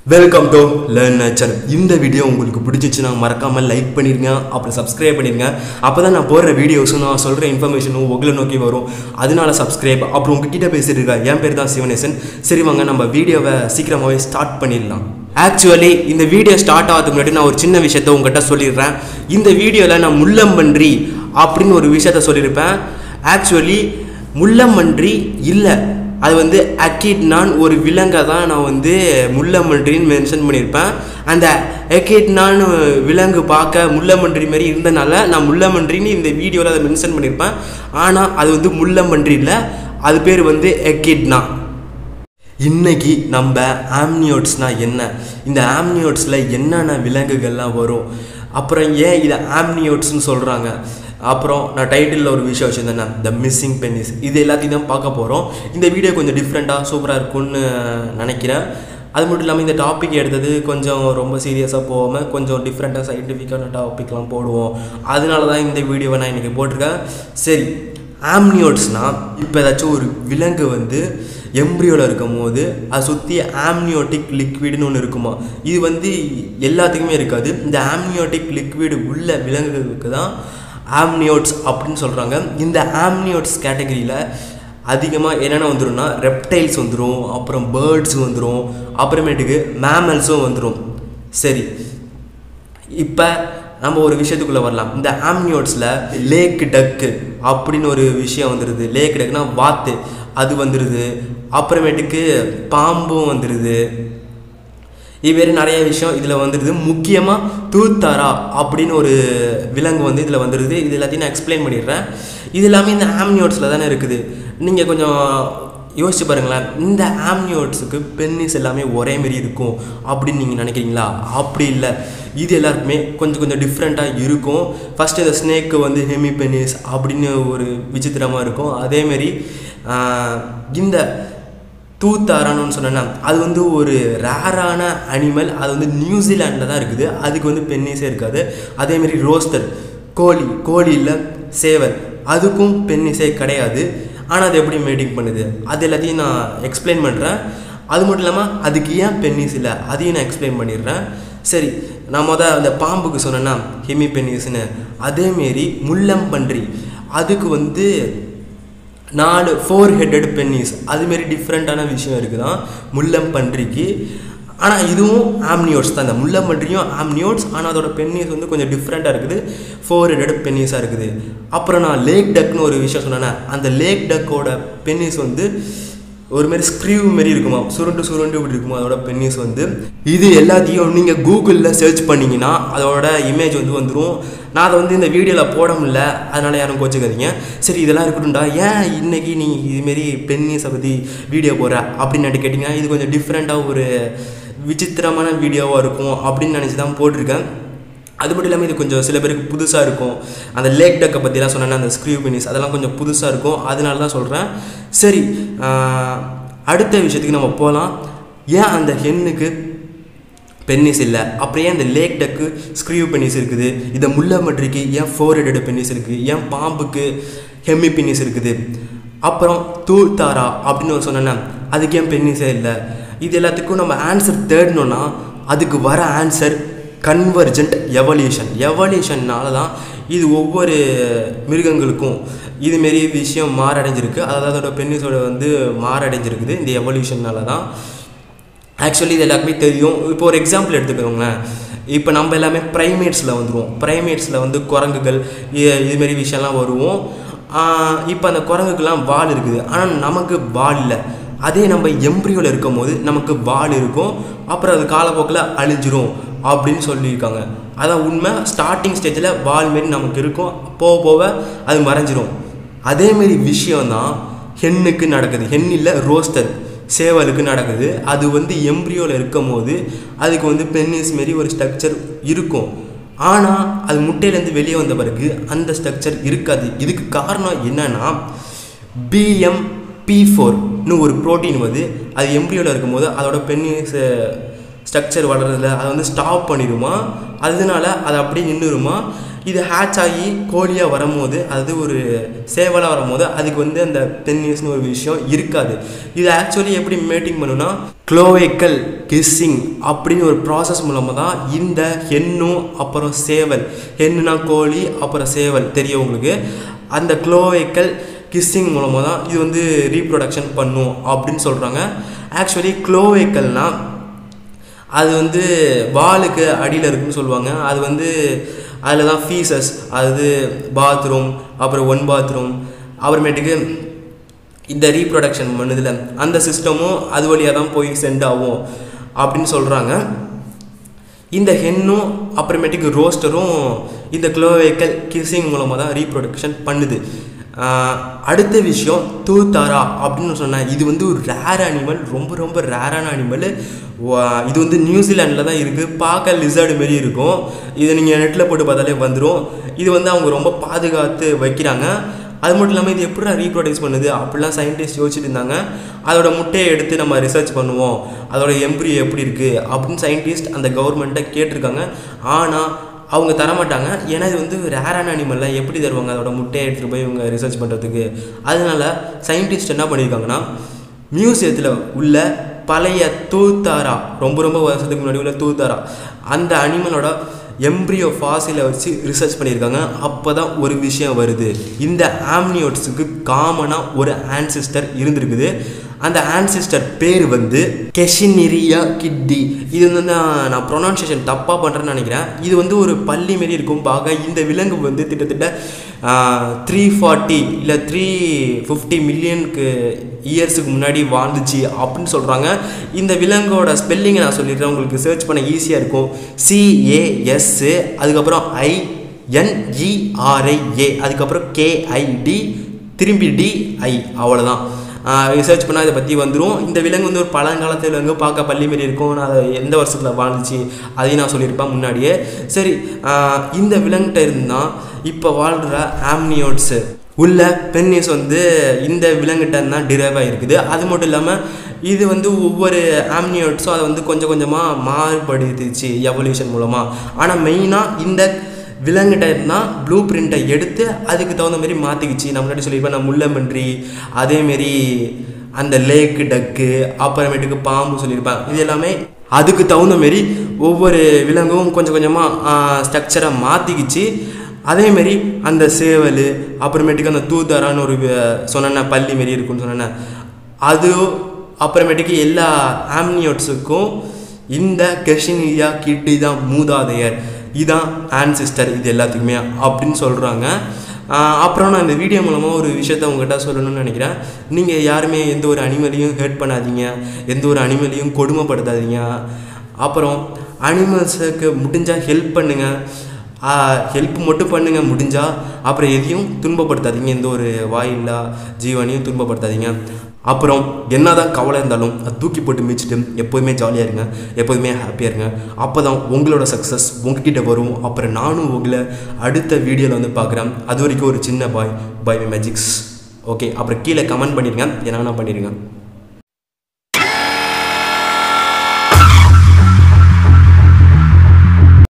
welcome to learn nature இந்த video உங்களுக்கு பிடிச்சிச்சுன்னா மறக்காமல் லைக் பண்ணிருங்க அப்புறம் சப்ஸ்கிரைப் பண்ணிருங்க அப்போ தான் நான் போடுற வீடியோஸும் நான் சொல்கிற இன்ஃபர்மேஷனும் உங்களை நோக்கி வரும் அதனால சப்ஸ்கிரைப் அப்புறம் உங்ககிட்ட பேசிட்டு இருக்கேன் என் பேர் தான் சிவனேசன் சரி வாங்க நம்ம வீடியோவை சீக்கிரமாகவே ஸ்டார்ட் பண்ணிடலாம் ஆக்சுவலி இந்த வீடியோ ஸ்டார்ட் ஆகிறதுக்கு முன்னாடி நான் ஒரு சின்ன விஷயத்த உங்ககிட்ட சொல்லிடுறேன் இந்த வீடியோவில் நான் முள்ளம்பன்றி அப்படின்னு ஒரு விஷயத்த சொல்லியிருப்பேன் ஆக்சுவலி முள்ளம்பன்றி இல்லை அது வந்து அக்கிட்னான் ஒரு விலங்கை தான் நான் வந்து முள்ளமன்றின்னு மென்ஷன் பண்ணியிருப்பேன் அந்த எக்கிட்னான் விலங்கு பார்க்க முள்ளமன்றி மாதிரி இருந்தனால நான் முள்ளமன்றின்னு இந்த வீடியோவில் அதை மென்ஷன் பண்ணியிருப்பேன் ஆனால் அது வந்து முள்ளமன்றி இல்லை அது பேர் வந்து எக்கிட்னா இன்னைக்கு நம்ம ஆம்னியோட்ஸ்னா என்ன இந்த ஆம்னியோட்ஸில் என்னென்ன விலங்குகள்லாம் வரும் அப்புறம் ஏன் இதை ஆம்னியோட்ஸ்னு சொல்கிறாங்க அப்புறம் நான் டைட்டிலில் ஒரு விஷயம் வச்சுருந்தேன் த மிஸ்ஸிங் பென்னிஸ் இது எல்லாத்தையும் தான் பார்க்க போகிறோம் இந்த வீடியோ கொஞ்சம் டிஃப்ரெண்ட்டாக சூப்பராக இருக்கும்னு நினைக்கிறேன் அது மட்டும் இல்லாமல் இந்த டாபிக் எடுத்தது கொஞ்சம் ரொம்ப சீரியஸாக போகாமல் கொஞ்சம் டிஃப்ரெண்ட்டாக சயின்டிஃபிக்கான டாபிக்லாம் போடுவோம் அதனால தான் இந்த வீடியோவை நான் இன்றைக்கி போட்டிருக்கேன் சரி ஆம்னியோட்ஸ்னால் இப்போ ஏதாச்சும் ஒரு விலங்கு வந்து எம்ப்ரியோவில் இருக்கும் போது அதை சுற்றி ஆம்னியோட்டிக் லிக்விடுன்னு ஒன்று இருக்குமா இது வந்து எல்லாத்துக்குமே இருக்காது இந்த ஆம்னியோட்டிக் லிக்விடு உள்ள விலங்குகளுக்கு தான் ஆம்னியோட்ஸ் அப்படின்னு சொல்கிறாங்க இந்த ஆம்னியோட்ஸ் கேட்டகரியில் அதிகமாக என்னென்ன வந்துடும்னா ரெப்டைல்ஸ் வந்துடும் அப்புறம் பேர்ட்ஸ் வந்துடும் அப்புறமேட்டுக்கு மேமல்ஸும் வந்துடும் சரி இப்போ நம்ம ஒரு விஷயத்துக்குள்ளே வரலாம் இந்த ஆம்னியோட்ஸில் லேக் டக்கு அப்படின்னு ஒரு விஷயம் வந்துடுது லேக் டக்குனா வாத்து அது வந்துடுது அப்புறமேட்டுக்கு பாம்பும் வந்துடுது இதுமாரி நிறைய விஷயம் இதில் வந்துடுது முக்கியமாக தூத்தாரா அப்படின்னு ஒரு விலங்கு வந்து இதில் வந்துடுது இது எல்லாத்தையும் நான் எக்ஸ்பிளைன் பண்ணிடுறேன் இது எல்லாமே இந்த ஆம்னியோட்ஸில் தானே இருக்குது நீங்கள் கொஞ்சம் யோசிச்சு பாருங்களேன் இந்த ஆம்னியோட்ஸுக்கு பென்னிஸ் எல்லாமே ஒரே மாரி இருக்கும் அப்படின்னு நீங்கள் நினைக்கிறீங்களா அப்படி இல்லை இது எல்லாருக்குமே கொஞ்சம் கொஞ்சம் டிஃப்ரெண்ட்டாக இருக்கும் ஃபஸ்ட்டு இந்த ஸ்னேக்கு வந்து ஹெமி பென்னிஸ் அப்படின்னு ஒரு விசித்திரமாக இருக்கும் அதேமாரி இந்த தூத்தாரானு சொன்னேன்னா அது வந்து ஒரு ரேரான அனிமல் அது வந்து நியூசிலாண்டில் தான் இருக்குது அதுக்கு வந்து பென்னிஸே இருக்காது அதேமாரி ரோஸ்டர் கோழி கோழியில் சேவல் அதுக்கும் பென்னிஸே கிடையாது ஆனால் அது எப்படி மேட்டிங் பண்ணுது அது எல்லாத்தையும் நான் எக்ஸ்பிளைன் பண்ணுறேன் அது மட்டும் இல்லாமல் அதுக்கு ஏன் பென்னிஸ் இல்லை அதையும் நான் எக்ஸ்பிளைன் பண்ணிடுறேன் சரி நான் மொதல் அந்த பாம்புக்கு சொன்னேன்னா ஹெமி பென்னிஸ்னு அதேமாரி முள்ளம்பன்றி அதுக்கு வந்து நாலு ஃபோர் ஹெட்டட் பென்னிஸ் அதுமாரி டிஃப்ரெண்ட்டான விஷயம் இருக்குதான் முள்ளம்பன்றிக்கு ஆனால் இதுவும் ஆம்னியோட்ஸ் தான் இந்த முள்ளம்பன்றியும் ஆம்னியோட்ஸ் ஆனால் அதோட பென்னிஸ் வந்து கொஞ்சம் டிஃப்ரெண்ட்டாக இருக்குது ஃபோர் ஹெட்டட் பென்னிஸாக இருக்குது அப்புறம் நான் லேக் டக்னு ஒரு விஷயம் சொன்னேன் அந்த லேக் டக்கோட பென்னிஸ் வந்து ஒரு மாதிரி ஸ்க்ரீவ் மாரி இருக்குமா சுருண்டு சுருண்டு இப்படி இருக்குமா அதோட பென்னிஸ் வந்து இது எல்லாத்தையும் நீங்கள் கூகுளில் சர்ச் பண்ணிங்கன்னா அதோட இமேஜ் வந்து வந்துடும் நான் அதை வந்து இந்த வீடியோவில் போட முடியல அதனால் யாரும் கோச்சிக்காதீங்க சரி இதெல்லாம் இருக்கட்டும்டா ஏன் இன்றைக்கி நீ இதுமாரி பென்னிஸை பற்றி வீடியோ போடுற அப்படின்னு கேட்டிங்கன்னா இது கொஞ்சம் டிஃப்ரெண்ட்டாக ஒரு விசித்திரமான வீடியோவாக இருக்கும் அப்படின்னு நினச்சி தான் போட்டிருக்கேன் அது மட்டும் இல்லாமல் இது கொஞ்சம் சில பேருக்கு புதுசாக இருக்கும் அந்த லேக் டக்கை பற்றிலாம் சொன்னேன்னா அந்த ஸ்க்ரீவ் பெனிஸ் அதெல்லாம் கொஞ்சம் புதுசாக இருக்கும் அதனால தான் சொல்கிறேன் சரி அடுத்த விஷயத்துக்கு நம்ம போகலாம் ஏன் அந்த ஹென்னுக்கு பென்னிஸ் இல்லை அப்புறம் ஏன் இந்த லேக் டக்கு ஸ்க்ரீவ் பென்னிஸ் இருக்குது இந்த முள்ளமட்ரிக்கு ஏன் ஃபோர் ஹெடட் பென்னிஸ் இருக்குது ஏன் பாம்புக்கு ஹெம்மி பென்னிஸ் இருக்குது அப்புறம் தூள் தாரா அப்படின்னு ஒரு சொன்னேன்னா அதுக்கு ஏன் பென்னிஸே இல்லை இது எல்லாத்துக்கும் நம்ம ஆன்சர் தேடணும்னா அதுக்கு வர ஆன்சர் கன்வர்ஜென்ட் எவல்யூஷன் எவல்யூஷன்னால தான் இது ஒவ்வொரு மிருகங்களுக்கும் இதுமாரி விஷயம் மாறடைஞ்சிருக்கு அதாவது அதோட பென்னிஸோட வந்து மாறடைஞ்சிருக்குது இந்த எவல்யூஷன்னால தான் ஆக்சுவலி இது எல்லாருக்குமே தெரியும் இப்போ ஒரு எக்ஸாம்பிள் எடுத்துக்கோங்களேன் இப்போ நம்ம எல்லாமே ப்ரைமேட்ஸில் வந்துடுவோம் ப்ரைமேட்ஸில் வந்து குரங்குகள் இதுமாரி விஷயம்லாம் வருவோம் இப்போ அந்த குரங்குக்கெல்லாம் வால் இருக்குது ஆனால் நமக்கு வால் இல்லை அதே நம்ம எம்ப்ரியோவில் இருக்கும் போது நமக்கு வால் இருக்கும் அப்புறம் அது காலப்போக்கில் அழிஞ்சிரும் அப்படின்னு சொல்லியிருக்காங்க அதான் உண்மை ஸ்டார்டிங் ஸ்டேஜில் வால் மாரி நமக்கு இருக்கும் போக போக அது மறைஞ்சிரும் அதேமாரி விஷயம்தான் ஹென்னுக்கு நடக்குது ஹென் இல்லை ரோஸ்டர் சேவலுக்கு நடக்குது அது வந்து எம்ப்ரியோவில் இருக்கும் போது அதுக்கு வந்து பென்னிஸ் மாரி ஒரு ஸ்ட்ரக்சர் இருக்கும் ஆனால் அது முட்டையிலேருந்து வெளியே வந்த பிறகு அந்த ஸ்ட்ரக்சர் இருக்காது இதுக்கு காரணம் என்னன்னா பிஎம் பி ஃபோர்னு ஒரு ப்ரோட்டீன் வந்து அது எம்ப்ரியோவில் இருக்கும்போது அதோட பென்னிஸ் ஸ்ட்ரக்சர் வளர்றதில்ல அதை வந்து ஸ்டாப் பண்ணிடுமா அதனால அது அப்படியே நின்றுருமா இது ஹேட்ச் ஆகி கோழியாக வரும்போது அது ஒரு சேவலாக வரும்போது அதுக்கு வந்து அந்த பென்னியஸ்னு ஒரு விஷயம் இருக்காது இது ஆக்சுவலி எப்படி மேட்டிங் பண்ணுன்னா க்ளோவேக்கல் கிஸ்ஸிங் அப்படின்னு ஒரு ப்ராசஸ் மூலமாக தான் இந்த ஹென்னும் அப்புறம் சேவல் ஹென்னுனா கோழி அப்புறம் சேவல் தெரியும் உங்களுக்கு அந்த க்ளோவேக்கல் கிஸ்ஸிங் மூலமாக தான் இது வந்து ரீப்ரொடக்ஷன் பண்ணும் அப்படின்னு சொல்கிறாங்க ஆக்சுவலி க்ளோவேக்கல்னால் அது வந்து வாலுக்கு அடியில் இருக்குன்னு சொல்லுவாங்க அது வந்து அதில் தான் ஃபீஸஸ் அது பாத்ரூம் அப்புறம் ஒன் பாத்ரூம் அப்புறமேட்டுக்கு இந்த ரீப்ரொடக்ஷன் பண்ணுதில்ல அந்த சிஸ்டமும் அது வழியாக தான் போய் சென்ட் ஆகும் அப்படின்னு சொல்கிறாங்க இந்த ஹென்னும் அப்புறமேட்டுக்கு ரோஸ்டரும் இந்த க்ளோவேக்கல் கிஸ்ஸிங் மூலமாக தான் ரீப்ரொடக்ஷன் பண்ணுது ஆஹ் அடுத்த விஷயம் தூத்தாரா அப்படின்னு சொன்னேன் இது வந்து ஒரு ரேர் அனிமல் ரொம்ப ரொம்ப ரேரான அனிமல் இது வந்து நியூசிலாண்டில் தான் இருக்குது பார்க்க லிசர்டு மாரி இருக்கும் இது நீங்கள் நெட்டில் போட்டு பார்த்தாலே வந்துடும் இது வந்து அவங்க ரொம்ப பாதுகாத்து வைக்கிறாங்க அது மட்டும் இல்லாமல் இது எப்படி ரீப்ரொடியூஸ் பண்ணுது அப்படிலாம் சயின்டிஸ்ட் யோசிச்சுட்டு இருந்தாங்க அதோட முட்டையை எடுத்து நம்ம ரிசர்ச் பண்ணுவோம் அதோட எம்ப்ரியோ எப்படி இருக்குது அப்படின்னு சயின்டிஸ்ட் அந்த கவர்மெண்ட்டை கேட்டிருக்காங்க ஆனால் அவங்க தரமாட்டாங்க ஏன்னா இது வந்து ரேரான அனிமல்லாம் எப்படி தருவாங்க அதோட முட்டையை எடுத்துகிட்டு போய் இவங்க ரிசர்ச் பண்ணுறதுக்கு அதனால சயின்டிஸ்ட் என்ன பண்ணியிருக்காங்கன்னா மியூசியத்தில் உள்ள பழைய தூத்தாரா ரொம்ப ரொம்ப வருஷத்துக்கு முன்னாடி உள்ள தூத்தாரா அந்த அனிமலோட எம்ப்ரியோ ஃபாசிலை வச்சு ரிசர்ச் பண்ணியிருக்காங்க அப்போ தான் ஒரு விஷயம் வருது இந்த ஆம்னியோட்ஸுக்கு காமனாக ஒரு ஆன்சிஸ்டர் இருந்திருக்குது அந்த ஆன்சிஸ்டர் பேர் வந்து கெஷினிரியா கிட்டி இது வந்து நான் நான் ப்ரொனவுன்சியேஷன் தப்பாக பண்ணுறேன்னு நினைக்கிறேன் இது வந்து ஒரு பள்ளி மாரி இருக்கும் பார்க்க இந்த விலங்கு வந்து கிட்டத்தட்ட த்ரீ ஃபார்ட்டி இல்லை த்ரீ ஃபிஃப்டி மில்லியனுக்கு இயர்ஸுக்கு முன்னாடி வாழ்ந்துச்சு அப்படின்னு சொல்கிறாங்க இந்த விலங்கோட ஸ்பெல்லிங்கை நான் சொல்லிடுறேன் உங்களுக்கு சர்ச் பண்ண ஈஸியாக இருக்கும் சிஏஎஸ்ஸு அதுக்கப்புறம் ஐ என்இஆர்ஐஏ அதுக்கப்புறம் கேஐடி திரும்பி டிஐ அவ்வளோதான் ரிசர்ச் பண்ணால் இதை பற்றி வந்துடும் இந்த விலங்கு வந்து ஒரு பழங்காலத்து விலங்கு பார்க்க பள்ளி மாரி இருக்கும் நான் அதை எந்த வருஷத்தில் வாழ்ந்துச்சு அதையும் நான் சொல்லியிருப்பேன் முன்னாடியே சரி ஆஹ் இந்த விலங்கிட்ட இருந்தால் இப்போ வாழ்கிற ஆம்னியோட்ஸு உள்ள பென்னிஸ் வந்து இந்த விலங்கிட்ட தான் டிரைவ் ஆகிருக்குது அது மட்டும் இல்லாமல் இது வந்து ஒவ்வொரு ஆம்னியோட்ஸும் அதை வந்து கொஞ்சம் கொஞ்சமாக மாறுபடுத்துச்சு எவல்யூஷன் மூலமாக ஆனால் மெயினாக இந்த விலங்கிட்ட இருந்தால் ப்ளூ பிரிண்ட்டை எடுத்து அதுக்கு தகுந்த மாதிரி மாற்றிக்கிச்சு நான் முன்னாடி சொல்லியிருப்பேன் நான் முள்ளமன்றி அதேமாரி அந்த லேக்கு டக்கு அப்புறமேட்டுக்கு பாம்பு சொல்லியிருப்பேன் இது எல்லாமே அதுக்கு தகுந்த மாரி ஒவ்வொரு விலங்கும் கொஞ்சம் கொஞ்சமாக ஸ்ட்ரக்சரை மாற்றிக்கிச்சு அதேமாரி அந்த சேவல் அப்புறமேட்டுக்கு அந்த தூதாரான்னு ஒரு சொன்னேன் பள்ளி மாரி இருக்குன்னு சொன்னேன் அது அப்புறமேட்டுக்கு எல்லா ஆம்னியோட்ஸுக்கும் இந்த கெஷினியா கிட்டி தான் மூதாதையர் இதான் ஆன்சிஸ்டர் இது எல்லாத்துக்குமே அப்படின்னு சொல்கிறாங்க அப்புறம் நான் இந்த வீடியோ மூலமாக ஒரு விஷயத்த உங்ககிட்ட சொல்லணும்னு நினைக்கிறேன் நீங்கள் யாருமே எந்த ஒரு அனிமலையும் ஹேர்ட் பண்ணாதீங்க எந்த ஒரு அனிமலையும் கொடுமைப்படுத்தாதீங்க அப்புறம் அனிமல்ஸுக்கு முடிஞ்சால் ஹெல்ப் பண்ணுங்கள் ஹெல்ப் மட்டும் பண்ணுங்க முடிஞ்சா அப்புறம் எதையும் துன்பப்படுத்தாதீங்க எந்த ஒரு வாயில்லா ஜீவனையும் துன்பப்படுத்தாதீங்க அப்புறம் என்னதான் கவலை இருந்தாலும் அது தூக்கி போட்டு மிச்சிட்டு எப்போதுமே ஜாலியாக இருங்க எப்போதுமே ஹாப்பியாக இருங்க அப்போ தான் உங்களோட சக்ஸஸ் உங்ககிட்ட வரும் அப்புறம் நானும் உங்களை அடுத்த வீடியோவில் வந்து பார்க்குறேன் அது வரைக்கும் ஒரு சின்ன பாய் பாய் மேஜிக்ஸ் ஓகே அப்புறம் கீழே கமெண்ட் பண்ணிடுங்க என்ன பண்ணிடுங்க